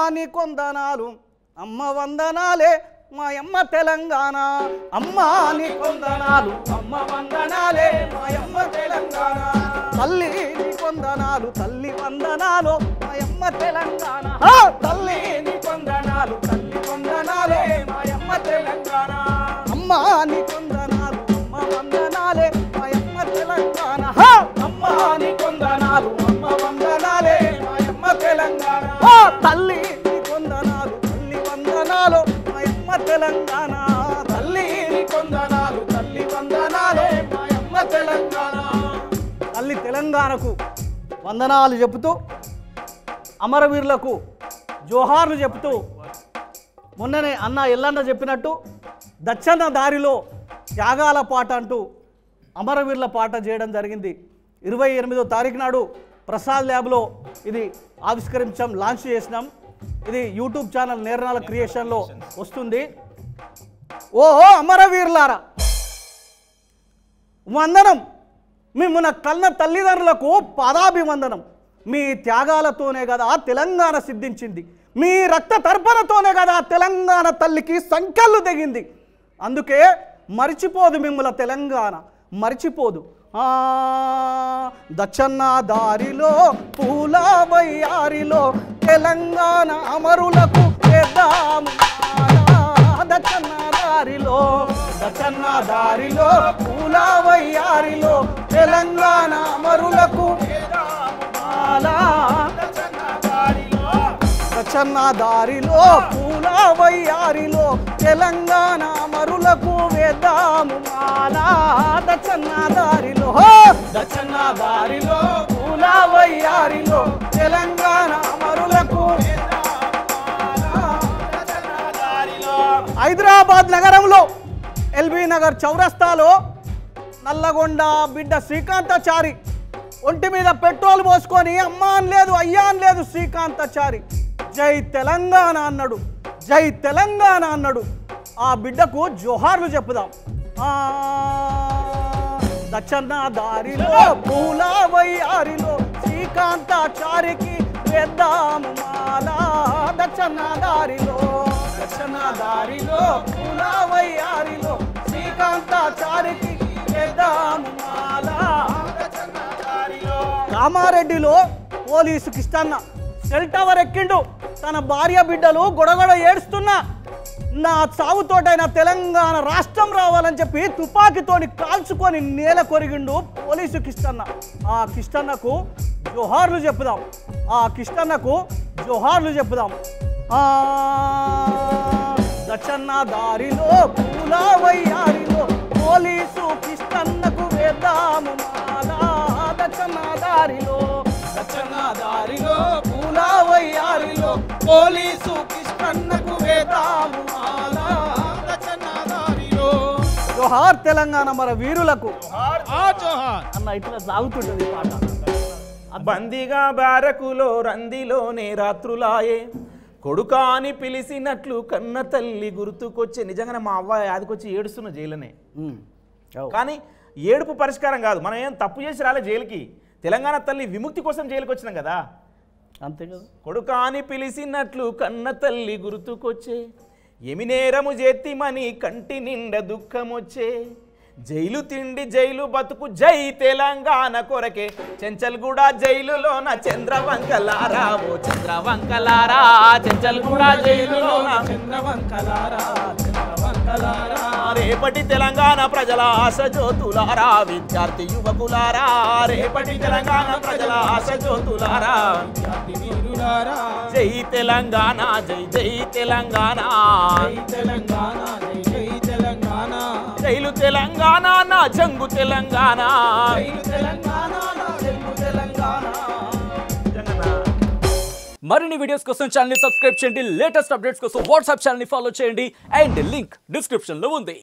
నీ కొందనాలు అమ్మ వందనాలే మా అమ్మ తెలంగాణ అమ్మ నీ కొందనాలు అమ్మ వందనాలే మా అమ్మ తెలంగాణ తల్లి నీ కొందనాలు తల్లి వందనాలు మా అమ్మ తెలంగాణ హా! తల్లి నీ కొందనాలు తల్లి వందనాలే మా అమ్మ తెలంగాణ అమ్మ నీ కొందనాలు అమ్మ వందనాలే మా అమ్మ తెలంగాణ హా! అమ్మ నీ కొందనాలు అమ్మ వందనాలే మా అమ్మ తెలంగాణ హా! తల్లి నీ కొందనాలు తల్లి వందనాలు మా అమ్మ తెలంగాణ తల్లి నీ కొందనాలు తల్లి వందనాలే మా అమ్మ తెలంగాణ తల్లి తెలంగాణకు వందనాలు చెబుతూ అమరవీరులకు జోహార్లు చెబుతూ మొన్ననే అన్న ఎల్లన్న చెప్పినట్టు దచ్చన్న దారిలో త్యాగాల పాట అంటూ అమరవీరుల పాట చేయడం జరిగింది ఇరవై ఎనిమిదో తారీఖు నాడు ప్రసాద్ ల్యాబ్లో ఇది ఆవిష్కరించాం లాంచ్ చేసినాం ఇది యూట్యూబ్ ఛానల్ నేర్నాల క్రియేషన్లో వస్తుంది ఓహో అమరవీరులారా వందనం మిమ్మల్ని కన్న తల్లిదండ్రులకు పాదాభివందనం మీ త్యాగాలతోనే కదా తెలంగాణ సిద్ధించింది మీ రక్త తర్పణతోనే కదా తెలంగాణ తల్లికి సంఖ్యలు తెగింది అందుకే మరిచిపోదు మిమ్మల తెలంగాణ మరిచిపోదు ఆ, దచ్చన్న దారిలో పూల వయ్యారిలో తెలంగాణ అమరులకు వేద్దాము మాల. దచ్చన్న దారిలో దచ్చన్న దారిలో పూల వయ్యారిలో తెలంగాణ అమరులకు మాల. దచ్చన్న దారిలో పూల వయ్యారిలో తెలంగాణ అమరులకు వేద్దాము మాల దచ్చన్న దారిలో హో! దచ్చన్న దారిలో పూల వయ్యారిలో తెలంగాణ అమరులకు హైదరాబాద్ నగరంలో ఎల్బీ నగర్ చౌరస్తాలో నల్లగొండ బిడ్డ శ్రీకాంతాచారి ఒంటి మీద పెట్రోల్ పోసుకొని అమ్మా అని లేదు అయ్యా అని లేదు శ్రీకాంతాచారి జై తెలంగాణ అన్నాడు జై తెలంగాణ అన్నాడు ఆ బిడ్డకు జోహార్లు చెప్పుదాం ఆ, దచ్చన్న దారిలో పూల వయ్యారిలో శ్రీకాంతాచారికి వేద్దాము మాల దచ్చన్న దారిలో దచ్చన్న దారిలో పూల వయ్యారిలో శ్రీకాంతాచారికి వేద్దాము మాల కామారెడ్డిలో పోలీసు కిష్టన్న సెల్ టవర్ ఎక్కిండు తన భార్య బిడ్డలు గొడగొడ ఏడుస్తున్నా నా చావుతోటైన తెలంగాణ రాష్ట్రం రావాలని చెప్పి తుపాకీతోని కాల్చుకొని నేల కొరిగిండు పోలీసు కిష్టన్న ఆ కిష్టన్నకు జోహార్లు చెప్పుదాం ఆ కిష్టన్నకు జోహార్లు చెప్పుదాం ఆ దచ్చన్న దారిలో పూల వయ్యారిలో పోలీసు కిష్టన్నకు వేద్దాము మాలా దచ్చన్న దారిలో దచ్చన్న దారిలో పూల వయ్యారిలో పోలీసు కిష్టన్నకు వేద్దాము మాలా దచ్చన్న దారిలో జోహార్ తెలంగాణ మన వీరులకు అన్న ఇట్లా సాగుతుంటది ఈ పాట బందిగా బారకులో రందిలోనే రాత్రులాయే కొడుకా అని పిలిచినట్లు కన్న తల్లి గుర్తుకొచ్చే నిజంగానే మా అవ్వ యాదికొచ్చి ఏడుస్తున్న జైలునే ఉమ్. అవు. కానీ ఏడుపు పరిష్కారం కాదు మనం ఏం తప్పు చేసి రాలే జైలుకి తెలంగాణ తల్లి విముక్తి కోసం జైలుకి వచ్చినాం కదా అంతే కదా కొడుకా అని పిలిచినట్లు కన్న తల్లి గుర్తుకొచ్చే ఎమినేరము చేతిమని కంటి నిండా దుఃఖమొచ్చే జైలు తిండి జైలు బతుకు జై తెలంగాణ కొరకే చెంచల్గూడ జైలులోన చంద్రవంకలారా ఓ చంద్రవంకలారా చెంచల్గూడ జైలులోన చంద్రవంకలారా చంద్రవంకలారా రేపటి తెలంగాణ ప్రజల ఆశ జ్యోతులారా విద్యార్థి యువకులారా రేపటి తెలంగాణ ప్రజల ఆశ జ్యోతులారా విద్యార్థి వీరులారా జై తెలంగాణ జై జై తెలంగాణ జై తెలంగాణ జై జై తెలంగాణ జైలు తెలంగాణ నా జంగు తెలంగాణ జైలు తెలంగాణ నా జంగు తెలంగాణ మరిన్ని వీడియోస్ కోసం ఛానల్ సబ్స్క్రైబ్ చేయండి లేటెస్ట్ అప్డేట్స్ కోసం వాట్సాప్ ఛానల్ ఫాలో చేయండి అండ్ లింక్ డిస్క్రిప్షన్ లో ఉంది